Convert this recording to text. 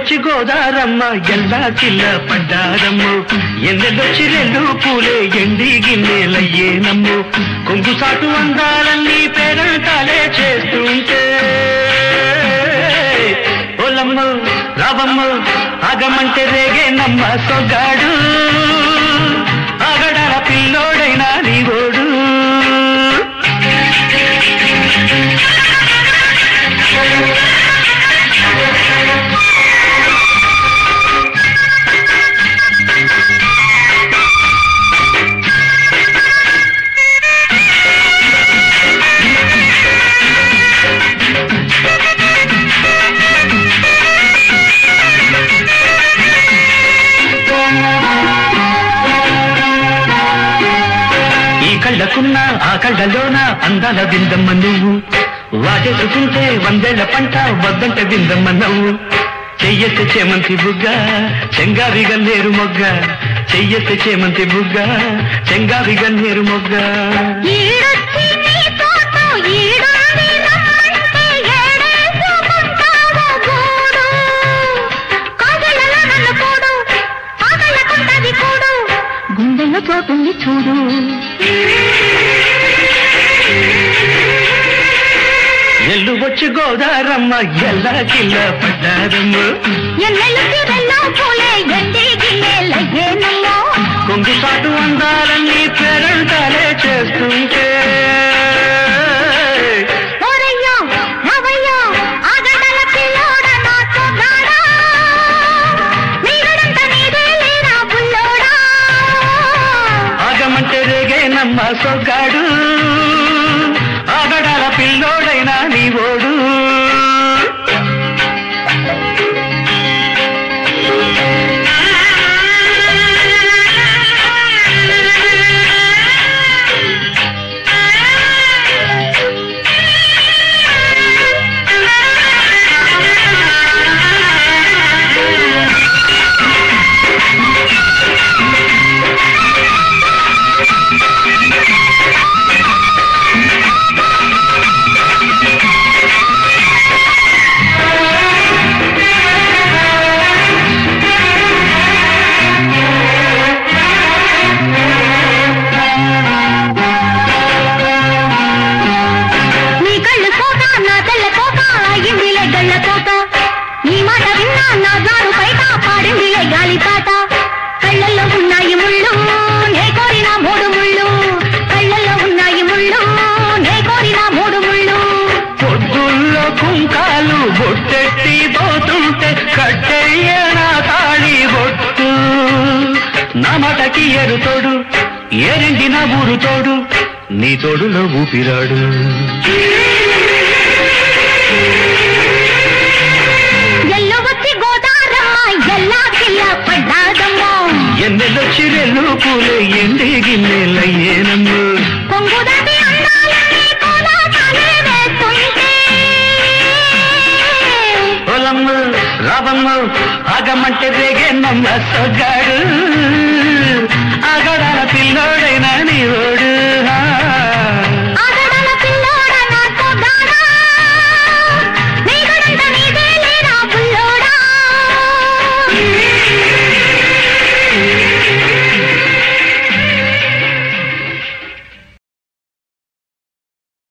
ఎన్నెల్లొచ్చి గోదారమ్మ ఎల్లా కిల్ల పడ్డారమ్ము ఎన్నెల్లొచ్చి రెల్లు పూలే ఎండి గిన్నెలయ్యేనమ్ము కొంగు సాటు అందాలన్నీ పేరంటాలే చేస్తుంటే ఓలమ్మ రావమ్మ ఆగమంటే రేగే నమ్మ సొగాడు ఆగడాల పిల్లోడైనా నీవోడు ఈ కళ్ళకున్న ఆ కళ్ళలోన అందాల విందమ్మ నువ్వు వాటేసుకుంటే వందేళ్ల పంట వద్దంట విందమ్మ నవ్వు చెయ్యెత్తే చేమంతి బుగ్గ చెంగావి గన్నేరు మొగ్గ చెయ్యెత్తే చేమంతి బుగ్గ చెంగావి గన్నేరు మొగ్గ ఈడొచ్చి నీ తోట ఈడుంది రమ్మంటే ఏడేసుకుంటావో గూడు. కాగళ్ళలో నన్ను కూడు, కాగళ్ళకుంటది కూడు. గుండెల్లో చోటుంది చూడు ఎల్లు వచ్చి గోదారమ్మ ఎల్లా కిల్ల పడ్డారమ్మ ఎన్నెలు తిరల్లో పూలే గడ్డి గిన్నెలయ్యేనమ్మో కొంగు సాటు అందాలన్నీ పేరంటాలే చేస్తుంటే ఓరయ్యో రావయ్యో ఆ గడ్డల పిల్లోడ నాతో గాడా నీరుడంత నీదే లేరా బుల్లోడా ఆగమంటే రేగే నమ్మ సొగ్గాడు ఆగడాల పిల్లోడైనా నీవోడు నీ కళ్ళు కోట నా తెల్ల కోట అయ్యిందిలే గళ్ళ కోట నీ మాట విన్నా నా జారు బయట పాడిందిలే గాలి పాట కళ్ళల్లో ఉన్నాయి ముళ్ళు నే కోరిన మూడు ముళ్ళు కళ్ళల్లో ఉన్నాయి ముళ్ళు నే కోరిన మూడు ముళ్ళు పొద్దుల్లో కుంకాలు బొట్టెట్టి పోతుంటే కట్టెయ్య నా తాళి బొట్టు నా మటకి ఎరుతోడు ఏరింటి నా ఊరు తోడు నీ తోడులో ఊపిరాడు ఎల్లు వచ్చి గోదారమ్మ ఎల్లా కిల్ల పడ్డాదమ్మో ఎన్నెల్లొచ్చి రెల్లు పూలే ఎండి గిన్నెలయ్యేనమ్ము కొంగు దాటి అందాలన్నీ కోలాటాలే వేస్తుంటే పొలమ్మ రావమ్మ ఆగమంటే రేగే నమ్మ సొగ్గాడు ఆగడాల పిల్లోడైనా నీవోడు